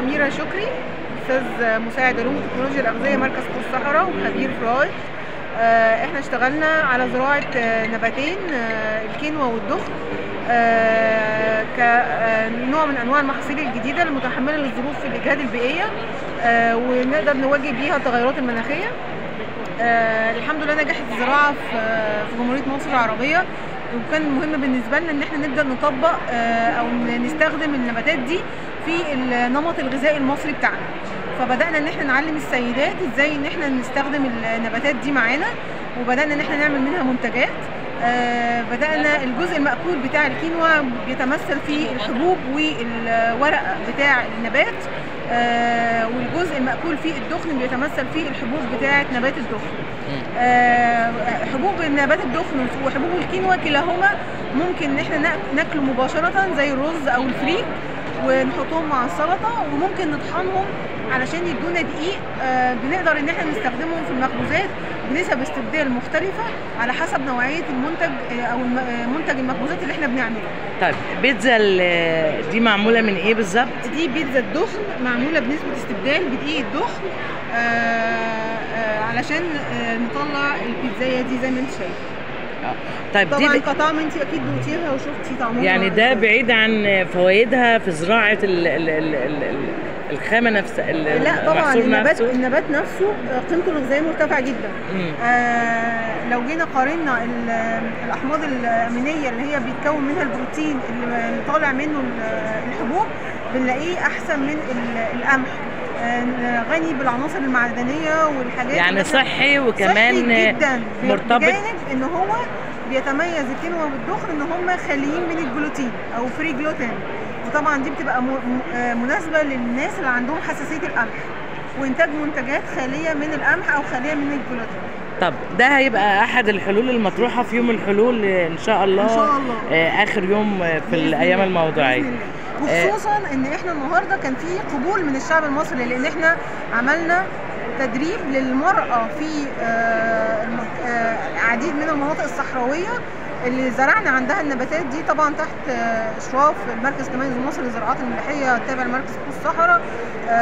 أميرة شكري أستاذ مساعد علوم وتكنولوجيا الأغذية مركز قوس الصحراء وخبير فراي آه، احنا اشتغلنا على زراعة آه، نباتين آه، الكينوا والدخن آه، كنوع من أنواع المحاصيل الجديدة المتحملة للظروف الإجهاد البيئية آه، ونقدر نواجه بيها التغيرات المناخية آه، الحمد لله نجحت الزراعة في آه، في جمهورية مصر العربية وكان مهم بالنسبة لنا ان احنا نبدأ نطبق آه، او نستخدم النباتات دي في النمط الغذائي المصري بتاعنا فبدأنا ان احنا نعلم السيدات ازاي ان احنا نستخدم النباتات دي معانا وبدأنا ان احنا نعمل منها منتجات آه، بدأنا الجزء المأكول بتاع الكينوا بيتمثل في الحبوب والورق بتاع النبات آه، والجزء المأكول فيه الدخن بيتمثل في الحبوب بتاعة نبات الدخن آه، حبوب نبات الدخن وحبوب الكينوا كلاهما ممكن ان احنا ناك- ناكله مباشرة زي الرز او الفريك ونحطهم مع السلطة وممكن نطحنهم علشان يدونا دقيق آه، بنقدر ان احنا نستخدمهم في المخبوزات بنسب استبدال مختلفة على حسب نوعية المنتج آه، او الم- آه، منتج المخبوزات اللي احنا بنعمله طيب بيتزا ال- دي معموله من ايه بالظبط دي بيتزا الدخن معمولة بنسبة استبدال بدقيق الدخن آه، آه، علشان آه، نطلع البيتزاية دي زي ما انت شايف آه. طيب طبعا دي كطعم انت اكيد دوقتيها وشفتي طعمها يعني ده بعيد عن فوائدها في زراعه ال ال ال ال ال الخامه نفسها ال- لا طبعا المحصول النبات نفسه النبات نفسه آه، قيمته الغذائيه مرتفعه جدا مم. آه لو جينا قارنا ال- الاحماض الامينيه اللي هي بيتكون منها البروتين اللي اللي طالع منه ال- الحبوب بنلاقيه احسن من ال- القمح آه، غني بالعناصر المعدنيه والحاجات يعني اللي إحنا- صحي وكمان صحي جدا مرتبط بجانب ان هو بيتميز الكينوا بالدخن ان هم خاليين من الجلوتين او فري جلوتين وطبعا دي بتبقى م- م- آه مناسبه للناس اللي عندهم حساسيه القمح وانتاج منتجات خاليه من القمح او خاليه من الجلوتين طب ده هيبقى احد الحلول المطروحه في يوم الحلول آه، ان شاء الله إن شاء الله. آه، اخر يوم آه، في بإذن الايام الله. الموضوعيه بإذن الله. وخصوصا ان احنا النهارده كان في قبول من الشعب المصري لان احنا عملنا تدريب للمرأة في آه، الم- آه، عديد من المناطق الصحراوية اللي زرعنا عندها النباتات دي طبعا تحت آه، اشراف المركز التميز المصري للزراعات الملحيه التابع لمركز قوس الصحراء آه،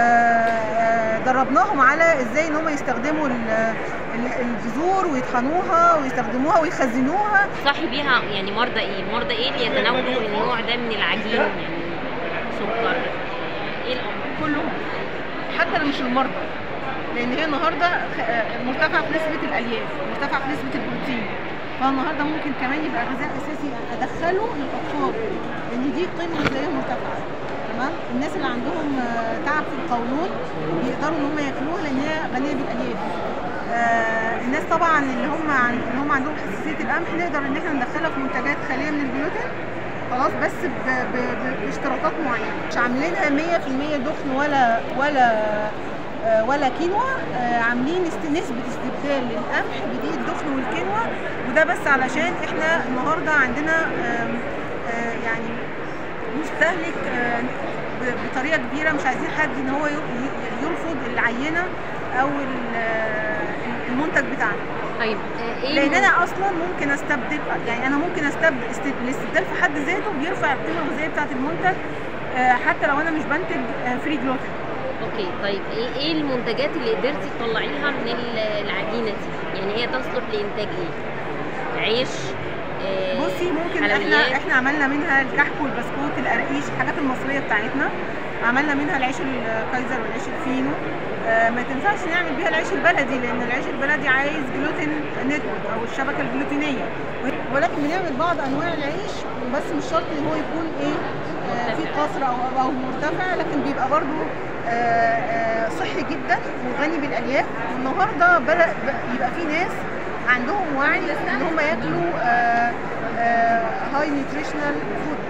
آه، دربناهم على ازاي ان هم يستخدموا ال- ال- البذور ويطحنوها ويستخدموها ويخزنوها صاحي بيها يعني مرضى ايه مرضى ايه اللي يتناولوا النوع ده من العجين يعني سكر ايه الامر كلهم حتى لو مش المرضى لان هي النهارده خ- آه، مرتفعه في نسبه الالياف مرتفعه في نسبه البروتين فالنهارده ممكن كمان يبقى غذاء اساسي ادخله للاطفال لان دي قيمه غذائيه مرتفعه تمام الناس اللي عندهم آه، تعب في القولون بيقدروا ان هم ياكلوها لان هي غنيه بالالياف آه، الناس طبعا اللي هم عن... اللي هم عندهم حساسيه القمح نقدر ان احنا ندخلها في منتجات خاليه من الجلوتين خلاص بس ب... ب... ب... باشتراطات معينه مش عاملينها 100% دخن ولا ولا آه، ولا كينوا آه، عاملين است... نسبه استبدال للقمح بدقيق الدخن والكينوا وده بس علشان احنا النهارده عندنا آم، آه، يعني مستهلك آه، ب- بطريقه كبيره مش عايزين حد ان هو ي- ي- يرفض العينه او ال- آه، المنتج بتاعنا طيب آه، ايه لان الم- انا اصلا ممكن استبدل يعني انا ممكن استبدل است- الاستبدال في حد ذاته بيرفع القيمه الغذائيه بتاعه المنتج آه، حتى لو انا مش بنتج فري جلوتين اوكي طيب ايه ايه المنتجات اللي قدرتي تطلعيها من ال- العجينه دي يعني هي تصلح لانتاج ايه عيش آه، بصي ممكن احنا حلويات احنا عملنا منها الكحك والبسكوت القراقيش الحاجات المصريه بتاعتنا عملنا منها العيش الكايزر والعيش الفينو آه ما تنفعش نعمل بيها العيش البلدي لان العيش البلدي عايز جلوتين نتورك او الشبكه الجلوتينيه ولكن بنعمل بعض انواع العيش بس مش شرط ان هو يكون ايه آه في قصر او او مرتفع لكن بيبقى برضو آه آه صحي جدا وغني بالالياف والنهارده بدا ب- يبقى في ناس عندهم وعي ان هم ياكلوا هاي نيوتريشنال فود